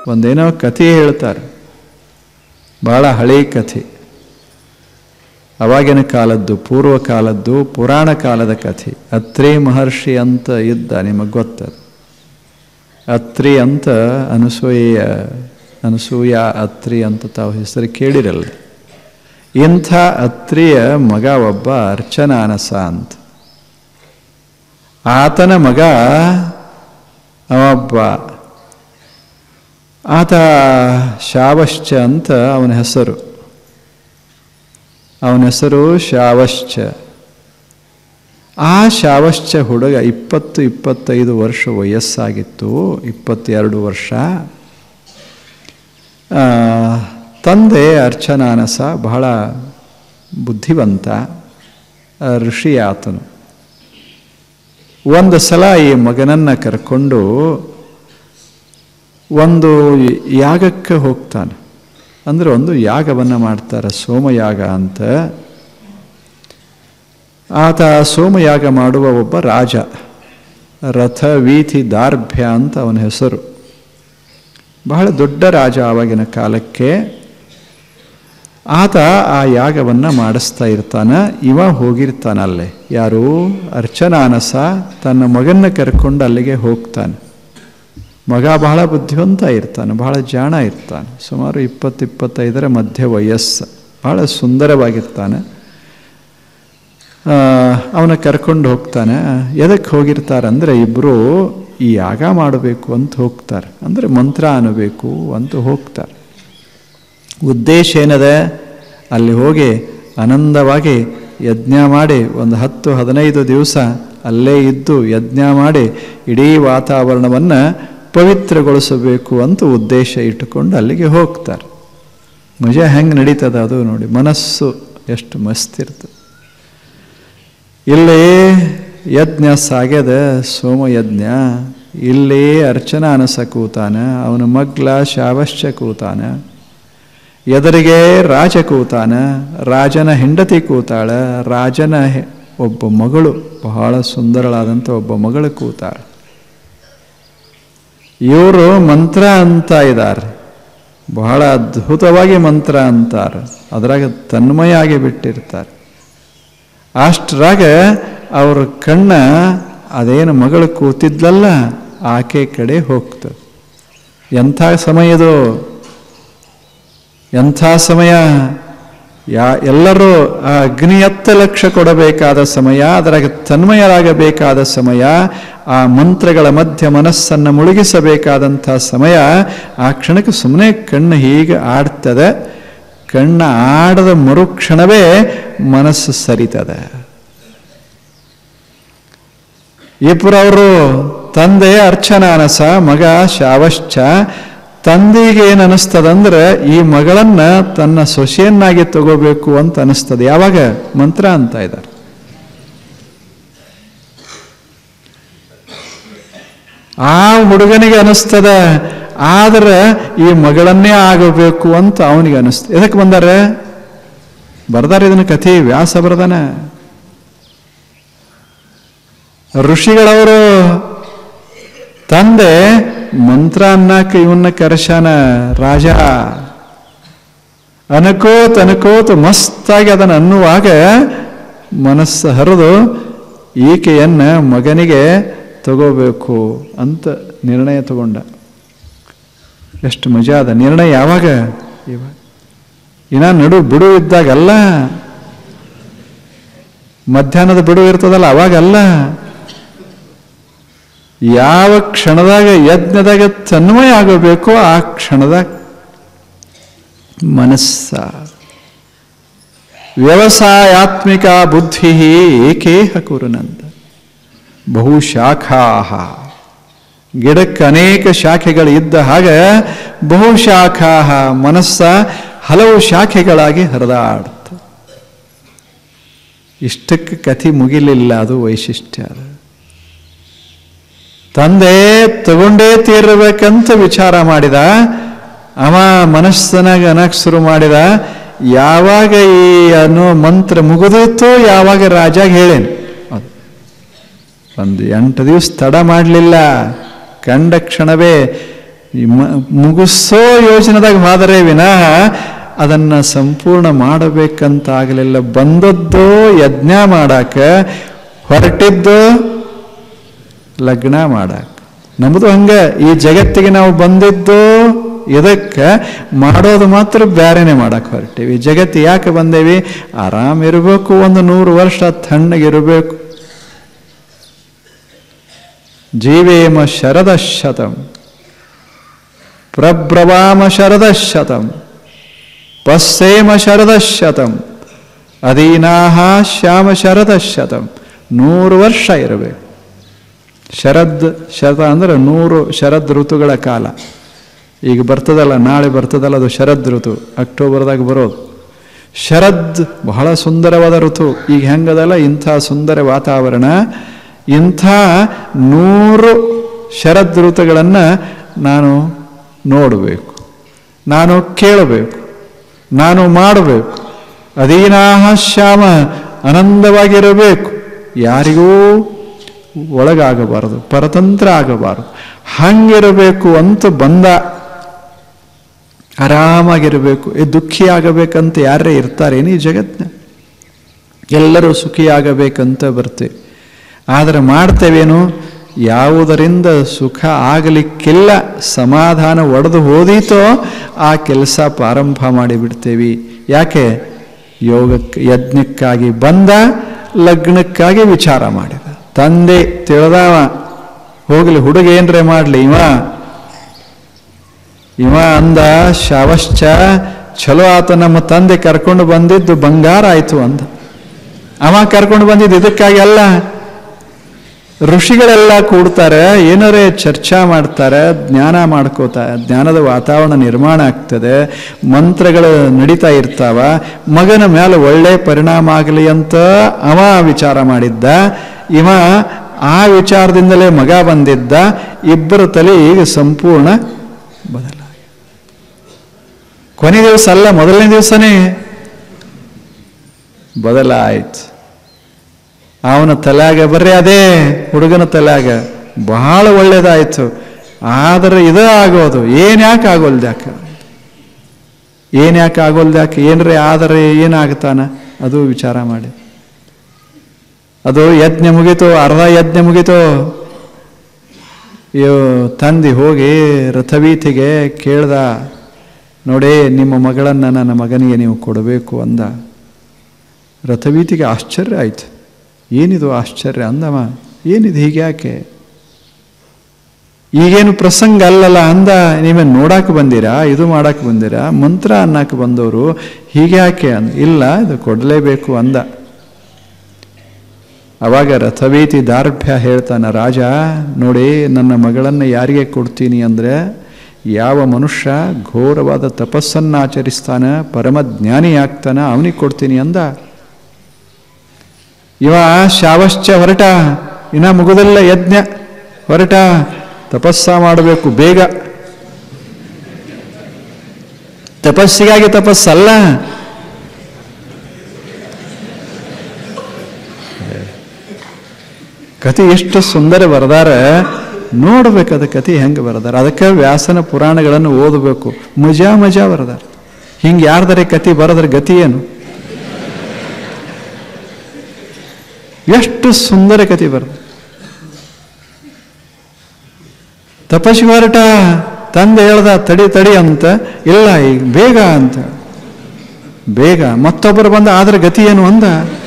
ಒಂದೇನೋ ಕಥೆ ಹೇಳ್ತಾರೆ ಬಹಳ ಹಳೆ ಕಥೆ ಅವಾಗಿನ ಕಾಲದ್ದು ಪೂರ್ವ ಕಾಲದ್ದು ಪುರಾಣ ಕಾಲದ ಕಥೆ ಅತ್ರಿ ಮಹರ್ಷಿ ಅಂತ ಇದ್ದ ನಿಮಗೆ ಗೊತ್ತದು ಅತ್ರಿ ಅಂತ ಅನಸೂಯ ಅನಸೂಯ ಅತ್ರಿ ಅಂತ ತಾವು ಹೆಸರು ಕೇಳಿರಲ್ಲ ಇಂಥ ಅತ್ರಿಯ ಮಗ ಒಬ್ಬ ಅರ್ಚನಾನಸ ಅಂತ ಆತನ ಮಗ ಅವೊಬ್ಬ ಆತ ಶಾವಶ್ಚ ಅಂತ ಅವನ ಹೆಸರು ಅವನ ಹೆಸರು ಶಾವಶ್ಚ ಆ ಶಾವಶ್ಚ ಹುಡುಗ ಇಪ್ಪತ್ತು ಇಪ್ಪತ್ತೈದು ವರ್ಷ ವಯಸ್ಸಾಗಿತ್ತು ಇಪ್ಪತ್ತೆರಡು ವರ್ಷ ಆ, ತಂದೆ ಅರ್ಚನಾನಸ ಬಹಳ ಬುದ್ಧಿವಂತ ಆ, ಋಷಿ ಆತನು ಒಂದು ಸಲ ಈ ಮಗನನ್ನು ಕರ್ಕೊಂಡು ಒಂದು ಯಾಗಕ್ಕೆ ಹೋಗ್ತಾನೆ ಅಂದರೆ ಒಂದು ಯಾಗವನ್ನು ಮಾಡ್ತಾರೆ ಸೋಮಯಾಗ ಅಂತ ಆತ ಸೋಮಯಾಗ ಮಾಡುವ ಒಬ್ಬ ರಾಜ ರಥ ವೀಥಿ ದಾರ್ಭ್ಯ ಅಂತ ಅವನ ಹೆಸರು ಬಹಳ ದೊಡ್ಡ ರಾಜ ಆವಾಗಿನ ಕಾಲಕ್ಕೆ ಆತ ಆ ಯಾಗವನ್ನು ಮಾಡಿಸ್ತಾ ಇರ್ತಾನೆ ಇವ ಹೋಗಿರ್ತಾನಲ್ಲೇ ಯಾರು ಅರ್ಚನಾನಸ ತನ್ನ ಮಗನ್ನ ಕರ್ಕೊಂಡು ಅಲ್ಲಿಗೆ ಹೋಗ್ತಾನೆ ಮಗ ಬಹಳ ಬುದ್ಧಿವಂತ ಇರ್ತಾನೆ ಬಹಳ ಜಾಣ ಇರ್ತಾನೆ ಸುಮಾರು ಇಪ್ಪತ್ತು ಇಪ್ಪತ್ತೈದರ ಮಧ್ಯ ವಯಸ್ಸು ಬಹಳ ಸುಂದರವಾಗಿರ್ತಾನೆ ಅವನ ಕರ್ಕೊಂಡು ಹೋಗ್ತಾನೆ ಎದಕ್ಕೆ ಹೋಗಿರ್ತಾರಂದ್ರೆ ಇಬ್ಬರು ಈ ಯಾಗ ಮಾಡಬೇಕು ಅಂತ ಹೋಗ್ತಾರೆ ಅಂದರೆ ಮಂತ್ರ ಅನ್ನಬೇಕು ಅಂತ ಹೋಗ್ತಾರೆ ಉದ್ದೇಶ ಏನದೆ ಅಲ್ಲಿ ಹೋಗಿ ಆನಂದವಾಗಿ ಯಜ್ಞ ಮಾಡಿ ಒಂದು ಹತ್ತು ಹದಿನೈದು ದಿವಸ ಅಲ್ಲೇ ಇದ್ದು ಯಜ್ಞ ಮಾಡಿ ಇಡೀ ವಾತಾವರಣವನ್ನು ಪವಿತ್ರಗೊಳಿಸಬೇಕು ಅಂತ ಉದ್ದೇಶ ಇಟ್ಟುಕೊಂಡು ಅಲ್ಲಿಗೆ ಹೋಗ್ತಾರೆ ಮಜಾ ಹೆಂಗೆ ನಡೀತದ ಅದು ನೋಡಿ ಮನಸ್ಸು ಎಷ್ಟು ಮಸ್ತಿರ್ತದೆ ಇಲ್ಲಿ ಯಜ್ಞ ಸಾಗ್ಯದ ಸೋಮಯಜ್ಞ ಇಲ್ಲಿ ಅರ್ಚನಾ ಅನಸ ಕೂತಾನ ಅವನ ಮಗ್ಲ ಶಾವಶ್ಚ ಕೂತಾನ ಎದುರಿಗೆ ರಾಜ ಕೂತಾನ ರಾಜನ ಹೆಂಡತಿ ಕೂತಾಳ ರಾಜನ ಹೆ- ಒಬ್ಬ ಮಗಳು ಬಹಳ ಸುಂದರಳಾದಂಥ ಒಬ್ಬ ಮಗಳು ಕೂತಾಳ ಇವರು ಮಂತ್ರ ಅಂತ ಇದ್ದಾರೆ ಬಹಳ ಅದ್ಭುತವಾಗಿ ಮಂತ್ರ ಅಂತಾರೆ ಅದ್ರಾಗ ತನ್ಮಯ ಆಗಿ ಬಿಟ್ಟಿರ್ತಾರೆ ಅಷ್ಟರಾಗ ಅವ್ರ ಕಣ್ಣ ಅದೇನು ಮಗಳು ಕೂತಿದ್ಲಲ್ಲ ಆಕೆ ಕಡೆ ಹೋಗ್ತದೆ ಎಂಥ ಸಮಯದು ಎಂಥ ಸಮಯ ಯಾ ಎಲ್ಲರೂ ಆ ಅಗ್ನಿಯತ್ತ ಲಕ್ಷ್ಯ ಕೊಡಬೇಕಾದ ಸಮಯ ಅದರಾಗ ತನ್ಮಯರಾಗಬೇಕಾದ ಸಮಯ ಆ ಮಂತ್ರಗಳ ಮಧ್ಯ ಮನಸ್ಸನ್ನು ಮುಳುಗಿಸಬೇಕಾದಂಥ ಸಮಯ ಆ ಕ್ಷಣಕ್ಕೆ ಸುಮ್ಮನೆ ಕಣ್ಣು ಹೀಗೆ ಆಡ್ತದೆ ಕಣ್ಣ ಆಡದ ಮರುಕ್ಷಣವೇ ಮನಸ್ಸು ಸರಿತದೆ ಇಬ್ಬರವರು ತಂದೆ ಅರ್ಚನಾನಸ ಮಗ ಶಾವಶ್ಚ ತಂದೆಗೆ ಏನು ಅನಿಸ್ತದಂದ್ರೆ ಈ ಮಗಳನ್ನ ತನ್ನ ಸೊಸೆಯನ್ನಾಗಿ ತಗೋಬೇಕು ಅಂತ ಅನಿಸ್ತದೆ ಯಾವಾಗ ಮಂತ್ರ ಅಂತ ಇದ್ದಾರೆ ಆ ಹುಡುಗನಿಗೆ ಅನಿಸ್ತದ ಆದ್ರೆ ಈ ಮಗಳನ್ನೇ ಆಗಬೇಕು ಅಂತ ಅವನಿಗೆ ಅನಿಸ್ತದೆ ಎದಕ್ಕೆ ಬಂದಾರೆ ಬರ್ದಾರ ಇದನ್ನ ಕಥೆ ವ್ಯಾಸ ಬರ್ದಾನ ಋಷಿಗಳವರು ತಂದೆ ಮಂತ್ರ ಅನ್ನಕ್ಕೆ ಇವನ್ನ ಕರೆಶಾನ ರಾಜ ಅನಕೋತ್ ಅನಕೋತ್ ಮಸ್ತಾಗಿ ಅದನ್ನು ಅನ್ನುವಾಗ ಮನಸ್ಸು ಹರಿದು ಈಕೆಯನ್ನ ಮಗನಿಗೆ ತಗೋಬೇಕು ಅಂತ ನಿರ್ಣಯ ತಗೊಂಡ ಎಷ್ಟು ಮಜಾ ಅದ ನಿರ್ಣಯ ಯಾವಾಗ ಇವಾಗ ಇನ್ನ ನಡು ಬಿಡು ಇದ್ದಾಗಲ್ಲ ಮಧ್ಯಾಹ್ನದ ಬಿಡು ಇರ್ತದಲ್ಲ ಅವಾಗಲ್ಲ ಯಾವ ಕ್ಷಣದಾಗ ಯಜ್ಞದಾಗ ತನ್ಮಯ ಆಗಬೇಕೋ ಆ ಕ್ಷಣದಾಗ ಮನಸ್ಸ ವ್ಯವಸಾಯಾತ್ಮಿಕ ಬುದ್ಧಿ ಏಕೇಹ ಕುರುನಂತ ಬಹುಶಾಖಾ ಗಿಡಕ್ಕೆ ಅನೇಕ ಶಾಖೆಗಳು ಇದ್ದ ಹಾಗೆ ಬಹುಶಾಖಾ ಮನಸ್ಸ ಹಲವು ಶಾಖೆಗಳಾಗಿ ಹರಿದಾಡ್ತ ಇಷ್ಟಕ್ಕೆ ಕಥೆ ಮುಗಿಲಿಲ್ಲ ಅದು ವೈಶಿಷ್ಟ್ಯ ಅದು ತಂದೆ ತಗೊಂಡೇ ತೀರಬೇಕಂತ ವಿಚಾರ ಮಾಡಿದ ಅವ ಮನಸ್ಸನಾಗ ಅನಕ್ ಶುರು ಮಾಡಿದ ಯಾವಾಗ ಈ ಅನ್ನೋ ಮಂತ್ರ ಮುಗಿದಿತ್ತೋ ಯಾವಾಗ ರಾಜಾಗ ಹೇಳೇನು ಅದು. ಒಂದು ಎಂಟು ದಿವಸ ತಡ ಮಾಡಲಿಲ್ಲ ಕಂಡ ಕ್ಷಣವೇ ಈ ಮ- ಮುಗಿಸೋ ಯೋಜನೆದಾಗ ಹೋದರೆ ವಿನಃ ಅದನ್ನು ಸಂಪೂರ್ಣ ಮಾಡಬೇಕಂತಾಗಲಿಲ್ಲ ಬಂದದ್ದು ಯಜ್ಞ ಮಾಡಾಕ ಹೊರಟಿದ್ದು ಲಗ್ನ ಮಾಡಾಕ ನಮ್ಮದು ಹಂಗ ಈ ಜಗತ್ತಿಗೆ ನಾವು ಬಂದಿದ್ದು ಇದಕ್ಕೆ ಮಾಡೋದು ಮಾತ್ರ ಬ್ಯಾರೆನೆ ಮಾಡಕ್ಕೆ ಹೊರಟೀವಿ ಜಗತ್ತು ಯಾಕೆ ಬಂದೇವಿ ಆರಾಮ್ ಇರಬೇಕು ಒಂದು ನೂರು ವರ್ಷ ತಣ್ಣಗಿರಬೇಕು ಜೀವೇಮ ಶರದ ಶತಂ ಪ್ರಬ್ರವಾಮ ಶರದ ಶತಂ ಪಸ್ಸೇಮ ಶರದ ಶತಂ ಅಧೀನಾಹ ಶ್ಯಾಮ ಶರದ ಶತಂ ನೂರು ವರ್ಷ ಇರಬೇಕು ಶರದ್ ಶತ ಅಂದ್ರೆ ನೂರು ಶರದ್ ಋತುಗಳ ಕಾಲ ಈಗ ಬರ್ತದಲ್ಲ ನಾಳೆ ಬರ್ತದಲ್ಲ ಅದು ಶರದ್ ಋತು ಅಕ್ಟೋಬರ್ದಾಗ ಬರೋದು ಶರದ್ ಬಹಳ ಸುಂದರವಾದ ಋತು ಈಗ ಹೆಂಗದಲ್ಲ ಇಂಥ ಸುಂದರ ವಾತಾವರಣ ಇಂಥ ನೂರು ಶರದ್ ಋತುಗಳನ್ನು ನಾನು ನೋಡಬೇಕು ನಾನು ಕೇಳಬೇಕು ನಾನು ಮಾಡಬೇಕು ಅಧೀನಾಹ ಶ್ಯಾಮ ಆನಂದವಾಗಿರಬೇಕು ಯಾರಿಗೂ ಒಳಗಾಗಬಾರದು ಪರತಂತ್ರ ಆಗಬಾರದು ಹಂಗಿರಬೇಕು ಅಂತ ಬಂದ ಆರಾಮಾಗಿರಬೇಕು ಈ ದುಃಖಿ ಆಗಬೇಕಂತ ಯಾರೇ ಇರ್ತಾರೇನು ಈ ಜಗತ್ತಿನ ಎಲ್ಲರೂ ಸುಖಿಯಾಗಬೇಕಂತ ಬರ್ತೇವೆ ಆದರೆ ಮಾಡ್ತೇವೇನು ಯಾವುದರಿಂದ ಸುಖ ಆಗಲಿಕ್ಕಿಲ್ಲ ಸಮಾಧಾನ ಒಡೆದು ಹೋದೀತೋ ಆ ಕೆಲಸ ಪ್ರಾರಂಭ ಮಾಡಿಬಿಡ್ತೇವೆ ಯಾಕೆ ಯೋಗಕ್ಕೆ ಯಜ್ಞಕ್ಕಾಗಿ ಬಂದ ಲಗ್ನಕ್ಕಾಗಿ ವಿಚಾರ ಮಾಡಿದ ತಂದೆ ತಿಳಿದವ ಹೋಗಲಿ ಹುಡುಗ ಏನ್ರೆ ಮಾಡಲಿ ಇವ ಇವ ಅಂದ ಶವಶ್ಚ ಚಲೋ ಆತ ನಮ್ಮ ತಂದೆ ಕರ್ಕೊಂಡು ಬಂದಿದ್ದು ಬಂಗಾರ ಆಯ್ತು ಅಂದ ಅವ ಕರ್ಕೊಂಡು ಬಂದಿದ್ದು ಇದಕ್ಕಾಗಿ ಅಲ್ಲ ಋಷಿಗಳೆಲ್ಲ ಕೂಡ್ತಾರೆ ಏನಾರೇ ಚರ್ಚಾ ಮಾಡ್ತಾರೆ ಜ್ಞಾನ ಮಾಡ್ಕೋತಾರೆ ಜ್ಞಾನದ ವಾತಾವರಣ ನಿರ್ಮಾಣ ಆಗ್ತದೆ ಮಂತ್ರಗಳು ನಡೀತಾ ಇರ್ತಾವ ಮಗನ ಮೇಲೆ ಒಳ್ಳೆ ಪರಿಣಾಮ ಆಗಲಿ ಅಂತ ಅವ ವಿಚಾರ ಮಾಡಿದ್ದ ಇವ ಆ ವಿಚಾರದಿಂದಲೇ ಮಗ ಬಂದಿದ್ದ ಇಬ್ಬರ ತಲೆ ಈಗ ಸಂಪೂರ್ಣ ಬದಲಾಗಿ ಕೊನೆ ದಿವಸ ಅಲ್ಲ ಮೊದಲನೇ ದಿವಸನೇ ಬದಲಾಯ್ತು ಅವನ ತಲೆಯಾಗ ಬರ್ರಿ ಅದೇ ಹುಡುಗನ ತಲೆಯಾಗ ಬಹಳ ಒಳ್ಳೇದಾಯ್ತು ಆದರೆ ಇದು ಆಗೋದು ಏನ್ ಯಾಕೆ ಆಗೋಲ್ದ್ಯಾಕ ಏನ್ ಯಾಕೆ ಆಗೋಲ್ದ್ಯಾಕೆ ಏನ್ರಿ ಆದರೆ ಏನಾಗ್ತಾನ ಅದು ವಿಚಾರ ಮಾಡಿ ಅದು ಯಜ್ಞ ಮುಗೀತು ಅರ್ಧ ಯಜ್ಞ ಮುಗೀತು ಇವ್ ತಂದಿ ಹೋಗಿ ರಥವೀತಿಗೆ ಕೇಳ್ದ ನೋಡೇ ನಿಮ್ಮ ಮಗಳನ್ನು ನನ್ನ ಮಗನಿಗೆ ನೀವು ಕೊಡಬೇಕು ಅಂದ ರಥವೀತಿಗೆ ಆಶ್ಚರ್ಯ ಆಯ್ತು ಏನಿದು ಆಶ್ಚರ್ಯ ಅಂದವ ಏನಿದು ಹೀಗೆ ಯಾಕೆ ಈಗೇನು ಪ್ರಸಂಗ ಅಲ್ಲಲ್ಲ ಅಂದ ನೀವೇನು ನೋಡಕ್ಕೆ ಬಂದಿರಾ ಇದು ಮಾಡಕ್ಕೆ ಬಂದಿರಾ ಮಂತ್ರ ಅನ್ನಕ್ಕೆ ಬಂದವರು ಹೀಗೆ ಯಾಕೆ ಅಂದ ಇಲ್ಲ ಇದು ಕೊಡಲೇಬೇಕು ಅಂದ ಅವಾಗ ರಥವೀತಿ ದಾರ್ಢ್ಯ ಹೇಳ್ತಾನ ರಾಜ ನೋಡಿ ನನ್ನ ಮಗಳನ್ನು ಯಾರಿಗೆ ಕೊಡ್ತೀನಿ ಅಂದರೆ ಯಾವ ಮನುಷ್ಯ ಘೋರವಾದ ತಪಸ್ಸನ್ನು ಆಚರಿಸ್ತಾನ ಪರಮಜ್ಞಾನಿ ಆಗ್ತಾನ ಅವನಿಗೆ ಕೊಡ್ತೀನಿ ಅಂದ ಇವ ಶಾವಶ್ಚ ಹೊರಟ ಇನ್ನ ಮುಗುದಲ್ಲ ಯಜ್ಞ ಹೊರಟ ತಪಸ್ಸ ಮಾಡಬೇಕು ಬೇಗ ತಪಸ್ಸಿಗಾಗಿ ತಪಸ್ಸಲ್ಲ ಕತೆ ಎಷ್ಟು ಸುಂದರ ಬರದಾರ ನೋಡ್ಬೇಕದ ಕತೆ ಹೆಂಗೆ ಬರದಾರ ಅದಕ್ಕೆ ವ್ಯಾಸನ ಪುರಾಣಗಳನ್ನು ಓದಬೇಕು ಮಜಾ ಮಜಾ ಬರದಾರ ಹಿಂಗೆ ಯಾರ್ದರೆ ಕತೆ ಬರದ್ರ ಗತಿ ಏನು ಎಷ್ಟು ಸುಂದರ ಕತೆ ಬರ್ತದೆ ತಪಸ್ಸಿ ಹೊರಟ ತಂದೆ ಹೇಳ್ದ ತಡಿ ತಡಿ ಅಂತ ಇಲ್ಲ ಈಗ ಬೇಗ ಅಂತ ಬೇಗ ಮತ್ತೊಬ್ಬರು ಬಂದ ಆದ್ರೆ ಗತಿ ಏನು ಅಂದ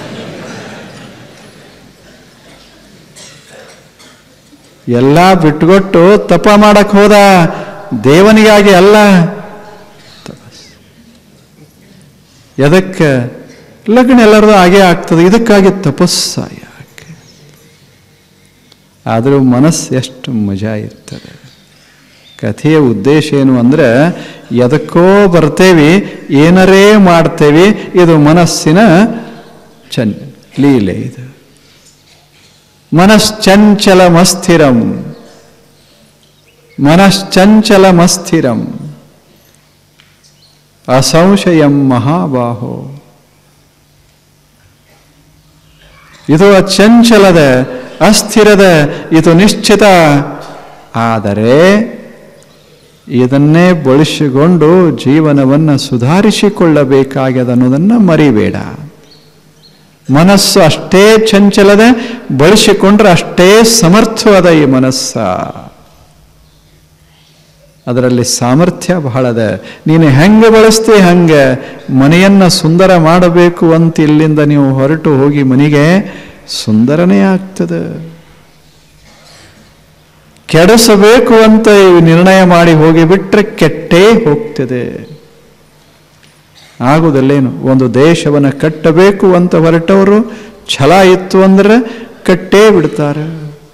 ಎಲ್ಲ ಬಿಟ್ಕೊಟ್ಟು ತಪ ಮಾಡಕ್ ಹೋದ ದೇವನಿಗಾಗಿ ಅಲ್ಲ ಎದಕ್ಕೆ ಲಗ್ನ ಎಲ್ಲರದು ಹಾಗೆ ಆಗ್ತದೆ ಇದಕ್ಕಾಗಿ ತಪಸ್ಸ ಯಾಕೆ ಆದರೂ ಮನಸ್ಸು ಎಷ್ಟು ಮಜಾ ಇರ್ತದೆ ಕಥೆಯ ಉದ್ದೇಶ ಏನು ಅಂದರೆ ಎದಕ್ಕೋ ಬರ್ತೇವಿ ಏನರೇ ಮಾಡ್ತೇವಿ ಇದು ಮನಸ್ಸಿನ ಚನ್ ಲೀಲೆ ಇದು ಮನಶ್ಚಂಚಲಮಸ್ಥಿರಂ ಮನಶ್ಚಂಚಲಮಸ್ಥಿರಂ ಅಸಂಶಯಂ ಮಹಾಬಾಹೋ ಇದು ಅಚಂಚಲದ ಅಸ್ಥಿರದ ಇದು ನಿಶ್ಚಿತ ಆದರೆ ಇದನ್ನೇ ಬಳಸಿಕೊಂಡು ಜೀವನವನ್ನು ಸುಧಾರಿಸಿಕೊಳ್ಳಬೇಕಾಗ್ಯದ ಅನ್ನೋದನ್ನು ಮರಿಬೇಡ ಮನಸ್ಸು ಅಷ್ಟೇ ಚಂಚಲದ ಬಳಸಿಕೊಂಡ್ರೆ ಅಷ್ಟೇ ಸಮರ್ಥವಾದ ಈ ಮನಸ್ಸ ಅದರಲ್ಲಿ ಸಾಮರ್ಥ್ಯ ಬಹಳದ ನೀನು ಹೆಂಗೆ ಬಳಸ್ತಿ ಹಂಗೆ ಮನೆಯನ್ನು ಸುಂದರ ಮಾಡಬೇಕು ಅಂತ ಇಲ್ಲಿಂದ ನೀವು ಹೊರಟು ಹೋಗಿ ಮನೆಗೆ ಸುಂದರನೇ ಆಗ್ತದೆ ಕೆಡಿಸಬೇಕು ಅಂತ ನಿರ್ಣಯ ಮಾಡಿ ಹೋಗಿಬಿಟ್ರೆ ಕೆಟ್ಟೇ ಹೋಗ್ತದೆ ಆಗುವುದಿಲ್ಲೇನು ಒಂದು ದೇಶವನ್ನು ಕಟ್ಟಬೇಕು ಅಂತ ಹೊರಟವರು ಛಲ ಇತ್ತು ಅಂದ್ರೆ ಕಟ್ಟೇ ಬಿಡ್ತಾರೆ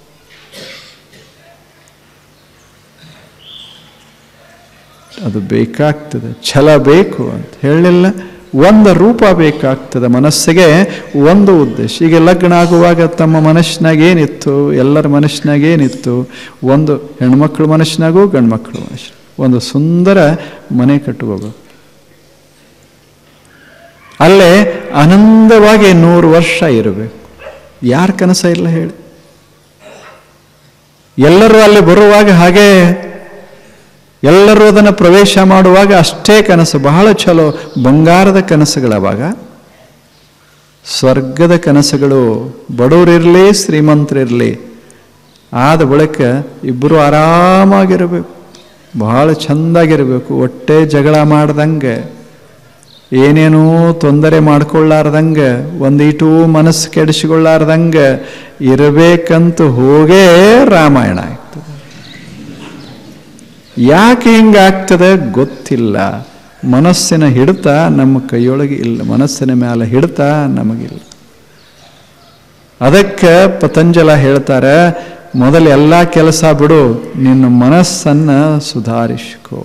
ಅದು ಬೇಕಾಗ್ತದೆ ಛಲ ಬೇಕು ಅಂತ ಹೇಳಲಿಲ್ಲ ಒಂದು ರೂಪ ಬೇಕಾಗ್ತದೆ ಮನಸ್ಸಿಗೆ ಒಂದು ಉದ್ದೇಶ ಈಗ ಲಗ್ನ ಆಗುವಾಗ ತಮ್ಮ ಮನಸ್ಸಿನಾಗ ಏನಿತ್ತು ಎಲ್ಲರ ಮನಸ್ಸಿನಾಗ ಏನಿತ್ತು ಒಂದು ಹೆಣ್ಮಕ್ಳ ಮನಸ್ಸಿನಾಗೂ ಗಂಡ್ಮಕ್ಳ ಮನಸ್ಸು ಒಂದು ಸುಂದರ ಮನೆ ಕಟ್ಟುಕೋಬೇಕು ಅಲ್ಲೇ ಆನಂದವಾಗಿ ನೂರು ವರ್ಷ ಇರಬೇಕು ಯಾರ ಕನಸ ಇಲ್ಲ ಹೇಳಿ ಎಲ್ಲರೂ ಅಲ್ಲಿ ಬರುವಾಗ ಹಾಗೆ ಎಲ್ಲರೂ ಅದನ್ನು ಪ್ರವೇಶ ಮಾಡುವಾಗ ಅಷ್ಟೇ ಕನಸು ಬಹಳ ಚಲೋ ಬಂಗಾರದ ಕನಸುಗಳವಾಗ ಸ್ವರ್ಗದ ಕನಸುಗಳು ಬಡವರಿರಲಿ ಶ್ರೀಮಂತರಿರಲಿ ಆದ ಬಳಿಕ ಇಬ್ಬರು ಆರಾಮಾಗಿರಬೇಕು ಬಹಳ ಚೆಂದಾಗಿರಬೇಕು ಹೊಟ್ಟೆ ಜಗಳ ಮಾಡ್ದಂಗೆ ಏನೇನೂ ತೊಂದರೆ ಮಾಡ್ಕೊಳ್ಳಾರ್ದಂಗೆ ಒಂದೀಟು ಮನಸ್ಸು ಕೆಡಿಸಿಕೊಳ್ಳಾರ್ದಂಗೆ ಇರಬೇಕಂತ ಹೋಗೇ ರಾಮಾಯಣ ಆಗ್ತದೆ ಯಾಕೆ ಹಿಂಗಾಗ್ತದೆ ಗೊತ್ತಿಲ್ಲ ಮನಸ್ಸಿನ ಹಿಡಿತ ನಮ್ಮ ಕೈಯೊಳಗೆ ಇಲ್ಲ ಮನಸ್ಸಿನ ಮೇಲೆ ಹಿಡಿತ ನಮಗಿಲ್ಲ ಅದಕ್ಕೆ ಪತಂಜಲ ಹೇಳ್ತಾರೆ ಮೊದಲು ಎಲ್ಲ ಕೆಲಸ ಬಿಡು ನಿನ್ನ ಮನಸ್ಸನ್ನು ಸುಧಾರಿಸ್ಕೋ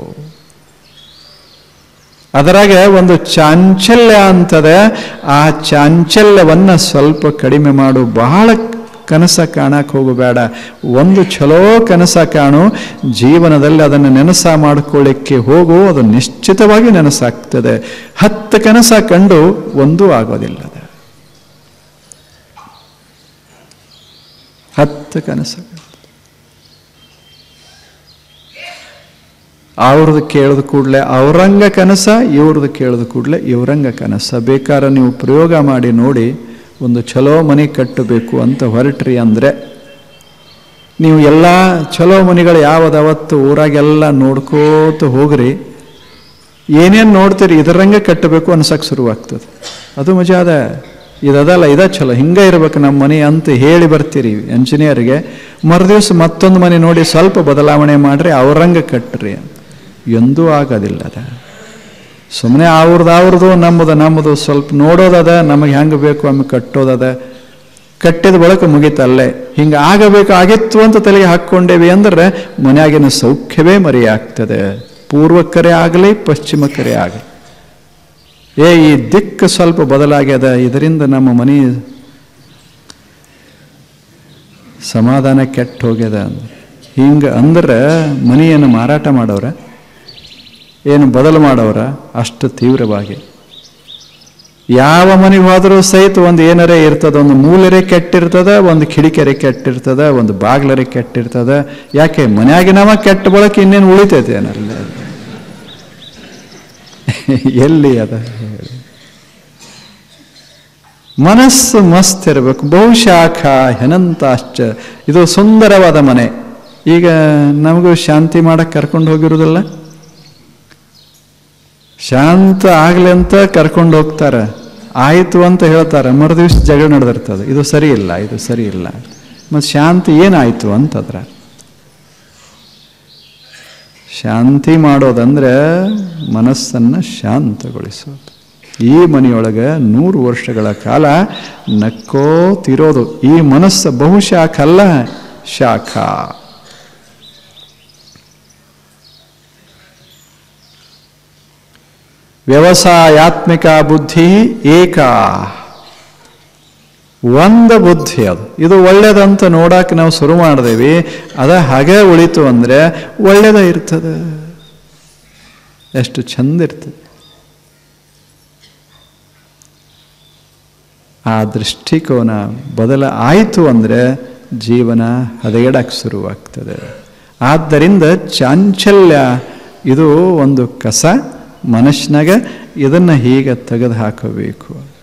ಅದರಾಗ ಒಂದು ಚಾಂಚಲ್ಯ ಅಂತದೆ ಆ ಚಾಂಚಲ್ಯವನ್ನು ಸ್ವಲ್ಪ ಕಡಿಮೆ ಮಾಡು ಬಹಳ ಕನಸ ಕಾಣಕ್ಕೆ ಹೋಗಬೇಡ ಒಂದು ಚಲೋ ಕನಸ ಕಾಣು ಜೀವನದಲ್ಲಿ ಅದನ್ನು ನೆನಸ ಮಾಡಿಕೊಳ್ಳಿಕ್ಕೆ ಹೋಗು ಅದು ನಿಶ್ಚಿತವಾಗಿ ನೆನಸಾಗ್ತದೆ ಹತ್ತು ಕನಸ ಕಂಡು ಒಂದೂ ಆಗೋದಿಲ್ಲ ಅದು. ಹತ್ತು ಕನಸುಗಳು ಅವ್ರದ್ದು ಕೇಳಿದ ಕೂಡಲೇ ಅವರಂಗ ಕನಸ ಇವ್ರದ್ದು ಕೇಳಿದ ಕೂಡಲೇ ಇವರಂಗ ಕನಸ ಬೇಕಾದ್ರೆ ನೀವು ಪ್ರಯೋಗ ಮಾಡಿ ನೋಡಿ ಒಂದು ಚಲೋ ಮನೆ ಕಟ್ಟಬೇಕು ಅಂತ ಹೊರಟ್ರಿ ಅಂದರೆ ನೀವು ಎಲ್ಲ ಚಲೋ ಮನೆಗಳು ಯಾವ್ದವತ್ತು ಊರಾಗೆಲ್ಲ ನೋಡ್ಕೋತ ಹೋಗ್ರಿ ಏನೇನು ನೋಡ್ತೀರಿ ಇದರಂಗೆ ಕಟ್ಟಬೇಕು ಅನ್ಸಕ್ಕೆ ಶುರುವಾಗ್ತದೆ ಅದು ಮಜಾ ಅದ ಇದದಲ್ಲ ಇದ ಚಲೋ ಹಿಂಗೆ ಇರ್ಬೇಕು ನಮ್ಮ ಮನೆ ಅಂತ ಹೇಳಿ ಬರ್ತೀರಿ ಎಂಜಿನಿಯರ್ಗೆ ಮರುದಿವ್ಸ ಮತ್ತೊಂದು ಮನೆ ನೋಡಿ ಸ್ವಲ್ಪ ಬದಲಾವಣೆ ಮಾಡ್ರಿ ಅವ್ರಂಗೆ ಕಟ್ಟ್ರಿ ಎಂದೂ ಆಗೋದಿಲ್ಲ ಅದ ಸುಮ್ಮನೆ ಅವ್ರದ್ದು ಅವ್ರದ್ದು ನಮ್ಮದು ನಮ್ಮದು ಸ್ವಲ್ಪ ನೋಡೋದದ ನಮಗೆ ಹೆಂಗೆ ಬೇಕು ಆಮೇಲೆ ಕಟ್ಟೋದದ ಕಟ್ಟಿದ ಬಳಿಕ ಮುಗೀತಲ್ಲೇ ಹಿಂಗೆ ಆಗಬೇಕು ಆಗಿತ್ತು ಅಂತ ತಲೆಗೆ ಹಾಕ್ಕೊಂಡೇವಿ ಅಂದ್ರೆ ಮನೆಯಾಗಿನ ಸೌಖ್ಯವೇ ಮರೆಯಾಗ್ತದೆ ಪೂರ್ವಕ್ಕರೆ ಆಗಲಿ ಪಶ್ಚಿಮಕ್ಕರೆ ಆಗಲಿ ಏ ಈ ದಿಕ್ಕು ಸ್ವಲ್ಪ ಬದಲಾಗ್ಯದ ಇದರಿಂದ ನಮ್ಮ ಮನೆ ಸಮಾಧಾನ ಕೆಟ್ಟ ಹೋಗ್ಯದ ಅಂದ್ರೆ ಹಿಂಗೆ ಅಂದ್ರೆ ಮನೆಯನ್ನು ಮಾರಾಟ ಮಾಡೋರ ಏನು ಬದಲು ಮಾಡೋರ ಅಷ್ಟು ತೀವ್ರವಾಗಿ ಯಾವ ಮನೆಗೆ ಹೋದರೂ ಸಹಿತ ಒಂದು ಏನರೇ ಇರ್ತದ ಒಂದು ಮೂಲರೇ ಕೆಟ್ಟಿರ್ತದ ಒಂದು ಕಿಡಿಕೆರೆ ಕೆಟ್ಟಿರ್ತದ ಒಂದು ಬಾಗ್ಲರೆ ಕೆಟ್ಟಿರ್ತದ ಯಾಕೆ ಮನ್ಯಾಗಿನವ ಕೆಟ್ಟ ಬಳಕೆ ಇನ್ನೇನು ಉಳಿತೈತೆ ಏನಲ್ಲಿ ಎಲ್ಲಿ ಅದ ಹೇಳಿ ಮನಸ್ಸು ಮಸ್ತ್ ಇರಬೇಕು ಬಹುಶಾಖ ಹೆನಂತಾಶ್ಚ ಇದು ಸುಂದರವಾದ ಮನೆ ಈಗ ನಮಗೂ ಶಾಂತಿ ಮಾಡಕ್ಕೆ ಕರ್ಕೊಂಡು ಹೋಗಿರೋದಿಲ್ಲ ಶಾಂತ ಆಗ್ಲಿ ಅಂತ ಕರ್ಕೊಂಡು ಹೋಗ್ತಾರೆ ಆಯಿತು ಅಂತ ಹೇಳ್ತಾರೆ ಮರುದಿವ್ಸ ಜಗಳ ನಡೆದಿರ್ತದೆ ಇದು ಸರಿ ಇಲ್ಲ ಇದು ಸರಿ ಇಲ್ಲ ಮತ್ತು ಶಾಂತಿ ಏನಾಯಿತು ಅಂತದ್ರ ಶಾಂತಿ ಮಾಡೋದಂದ್ರೆ ಮನಸ್ಸನ್ನು ಶಾಂತಗೊಳಿಸೋದು ಈ ಮನೆಯೊಳಗೆ ನೂರು ವರ್ಷಗಳ ಕಾಲ ನಕ್ಕೋತಿರೋದು ಈ ಮನಸ್ಸು ಬಹುಶಾಖ ಅಲ್ಲ ಶಾಖ ವ್ಯವಸಾಯಾತ್ಮಿಕ ಬುದ್ಧಿ ಏಕ ಒಂದು ಬುದ್ಧಿ ಅದು ಇದು ಒಳ್ಳೇದಂತ ನೋಡಕ್ಕೆ ನಾವು ಶುರು ಮಾಡಿದೇವಿ ಅದ ಹಾಗೆ ಉಳಿತು ಅಂದರೆ ಒಳ್ಳೇದ ಇರ್ತದೆ ಎಷ್ಟು ಚಂದ ಇರ್ತದೆ ಆ ದೃಷ್ಟಿಕೋನ ಬದಲ ಆಯಿತು ಅಂದರೆ ಜೀವನ ಹದಗೆಡಕ್ಕೆ ಶುರುವಾಗ್ತದೆ ಆದ್ದರಿಂದ ಚಾಂಚಲ್ಯ ಇದು ಒಂದು ಕಸ ಮನುಷ್ಯನಾಗ ಇದನ್ನು ಹೀಗೆ ತೆಗೆದು ಹಾಕಬೇಕು